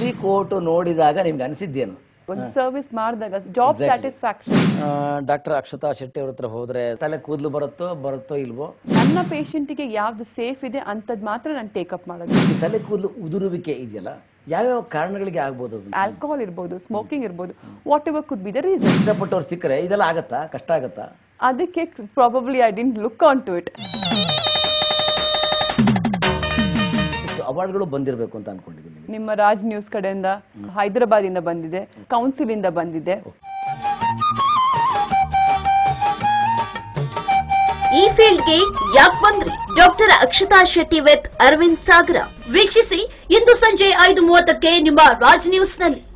ಬಿಳಿ ಕೋಟು ನೋಡಿದಾಗ ನಿಮ್ಗೆ ಅನಿಸಿದ್ದೇನು ಒಂದು ಸರ್ವಿಸ್ ಮಾಡಿದಾಗ job satisfaction doctor Akshata Shetty ಅವ್ರ ಹತ್ರ ಹೋದ್ರೆ ತಲೆ ಕೂದಲು ಬರುತ್ತೋ ಬರುತ್ತೋ ಇಲ್ವೋ ನನ್ನ ಪೇಷಂಟಿಗೆ ಯಾವ್ದು ಸೇಫ್ ಇದೆ ಅಂಥದ್ದು ಮಾತ್ರ ನಾನು ಟೇಕಪ್ ಮಾಡೋದು ಈ ತಲೆ ಕೂದಲು ಉದುರುವಿಕೆ ಇದೆಯಲ್ಲ ಯಾವ್ಯಾವ ಕಾರಣಗಳಿಗೆ ಆಗ್ಬೋದು ಅದು ಆಲ್ಕೋಹಾಲ್ ಇರ್ಬೋದು ಸ್ಮೋಕಿಂಗ್ ಇರ್ಬೋದು whatever could be the reason ಇಷ್ಟಪಟ್ಟವ್ರು ಸಿಕ್ಕರೆ ಇದೆಲ್ಲ ಆಗತ್ತಾ ಕಷ್ಟ ಆಗತ್ತಾ ಅದಕ್ಕೆ probably I didn't look on to it ಇಷ್ಟು ಅವಾರ್ಡ್ಗಳು ಬಂದಿರಬೇಕು ಅಂತ ಅನ್ಕೊಂಡಿದ್ದೀನಿ ನಿಮ್ಮ ರಾಜ್ ನ್ಯೂಸ್ ಕಡೆಯಿಂದ ಹೈದರಾಬಾದ್ ಇಂದ ಬಂದಿದೆ ಕೌನ್ಸಿಲ್ ಇಂದ ಬಂದಿದೆ ಈ ಫೀಲ್ಡ್ಗೆ ಯಾಕೆ ಬಂದ್ರಿ ಡಾಕ್ಟರ್ ಅಕ್ಷತಾ ಶೆಟ್ಟಿ ವಿತ್ ಅರವಿಂದ್ ಸಾಗರ ವೀಕ್ಷಿಸಿ ಇಂದು ಸಂಜೆ ಐದು ಮೂವತ್ತಕ್ಕೆ ನಿಮ್ಮ ರಾಜ್ ನ್ಯೂಸ್ನಲ್ಲಿ